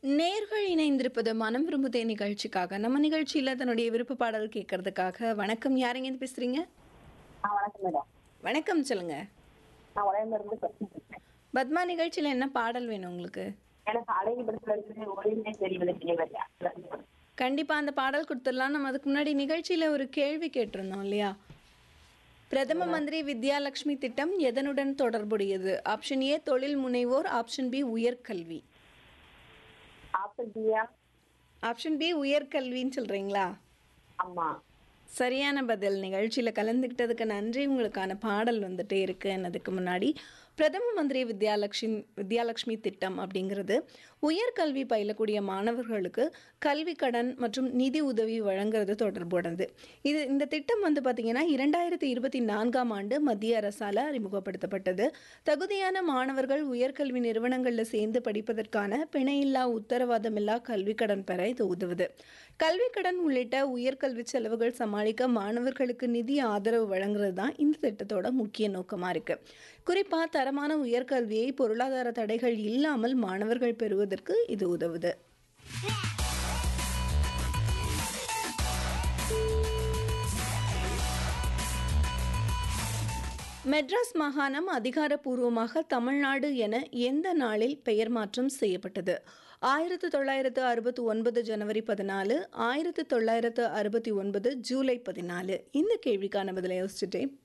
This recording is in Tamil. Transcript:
நேர்கள் இணைந்திருப்பது மனம் விரும்புதே நிகழ்ச்சிக்காக நம்ம நிகழ்ச்சியில தன்னுடைய விருப்ப பாடல் கேட்கறதுக்காக வணக்கம் யாருங்க இருந்து பேசுறீங்க ஆ வணக்கம் மேடம் வணக்கம் சொல்லுங்க நான் உலகம் இருந்து பேசுறேன் பத்மா நிகழ்ச்சியில என்ன பாடல் வேணும் உங்களுக்கு எனக்கு அழகி படத்துல இருந்து ஒளிந்தே தெரிவது தெரியவில்லை கண்டிப்பா அந்த பாடல் கொடுத்துடலாம் நம்ம அதுக்கு முன்னாடி நிகழ்ச்சியில ஒரு கேள்வி கேட்டிருந்தோம் இல்லையா பிரதம மந்திரி வித்யாலட்சுமி திட்டம் எதனுடன் தொடர்புடையது ஆப்ஷன் ஏ தொழில் முனைவோர் ஆப்ஷன் பி உயர்கல்வி ஆப்பிள் பியா ஆப்ஷன் பி உயர்கல்வின்னு சொல்றீங்களா ஆமா சரியான பதில் நிகழ்ச்சியில் கலந்துக்கிட்டதுக்கு நன்றி உங்களுக்கான பாடல் வந்துட்டே இருக்கு அதுக்கு முன்னாடி பிரதம மந்திரி வித்யாலட்சுமி வித்யாலட்சுமி திட்டம் அப்படிங்கிறது உயர்கல்வி பயிலக்கூடிய மாணவர்களுக்கு கல்வி கடன் மற்றும் நிதி உதவி வழங்குறது தொடர்புடையது இது இந்த திட்டம் வந்து பார்த்திங்கன்னா இரண்டாயிரத்தி இருபத்தி நான்காம் ஆண்டு மத்திய அரசால் அறிமுகப்படுத்தப்பட்டது தகுதியான மாணவர்கள் உயர்கல்வி நிறுவனங்களில் சேர்ந்து படிப்பதற்கான பிணையில்லா உத்தரவாதமில்லா கல்வி கடன் பெற இது உதவுது கல்வி கடன் உள்ளிட்ட உயர்கல்வி செலவுகள் சமாளிக்க மாணவர்களுக்கு நிதி ஆதரவு வழங்குறது தான் இந்த திட்டத்தோட முக்கிய நோக்கமாக இருக்கு குறிப்பாக தரமான உயர்கல்வியை பொருளாதார தடைகள் இல்லாமல் மாணவர்கள் பெறுவதற்கு இது உதவுது மெட்ராஸ் மாகாணம் அதிகாரப்பூர்வமாக தமிழ்நாடு என எந்த நாளில் பெயர் மாற்றம் செய்யப்பட்டது ஆயிரத்து தொள்ளாயிரத்து அறுபத்தி ஒன்பது ஜனவரி பதினாலு ஆயிரத்து தொள்ளாயிரத்து அறுபத்தி ஒன்பது ஜூலை பதினாலு இந்த கேள்விக்கான பதிலை யோசிச்சுட்டே